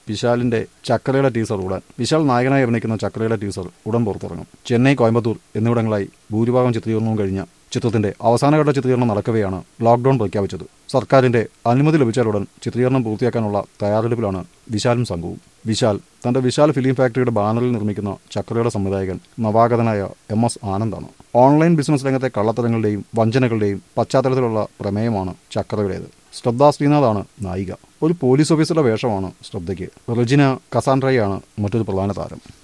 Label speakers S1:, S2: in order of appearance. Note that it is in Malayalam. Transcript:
S1: വിശാലിന്റെ ചക്കരയുടെ ടീസർ ഉടൻ വിശാൽ നായകനായി അഭിനയിക്കുന്ന ചക്കരയുടെ ടീസർ ഉടൻ പുറത്തിറങ്ങും ചെന്നൈ കോയമ്പത്തൂർ എന്നിവിടങ്ങളായി ഭൂരിഭാഗം ചിത്രീകരണവും കഴിഞ്ഞ ചിത്രത്തിന്റെ അവസാനഘട്ട ചിത്രീകരണം നടക്കവെയാണ് ലോക്ഡൌൺ പ്രഖ്യാപിച്ചത് സർക്കാരിന്റെ അനുമതി ലഭിച്ചാലുടൻ ചിത്രീകരണം പൂർത്തിയാക്കാനുള്ള തയ്യാറെടുപ്പിലാണ് വിശാലും സംഘവും വിശാൽ തന്റെ വിശാൽ ഫിലിം ഫാക്ടറിയുടെ ബാനറിൽ നിർമ്മിക്കുന്ന ചക്രയുടെ സംവിധായകൻ നവാഗതനായ എം എസ് ആനന്ദാണ് ഓൺലൈൻ ബിസിനസ് രംഗത്തെ കള്ളത്തരങ്ങളുടെയും വഞ്ചനകളുടെയും പശ്ചാത്തലത്തിലുള്ള പ്രമേയമാണ് ചക്രയുടേത് ശ്രദ്ധ ശ്രീനാഥാണ് നായിക ഒരു പോലീസ് ഓഫീസറുടെ വേഷമാണ് ശ്രദ്ധയ്ക്ക് റെജിന കസാൻഡ്രയാണ് മറ്റൊരു പ്രധാന താരം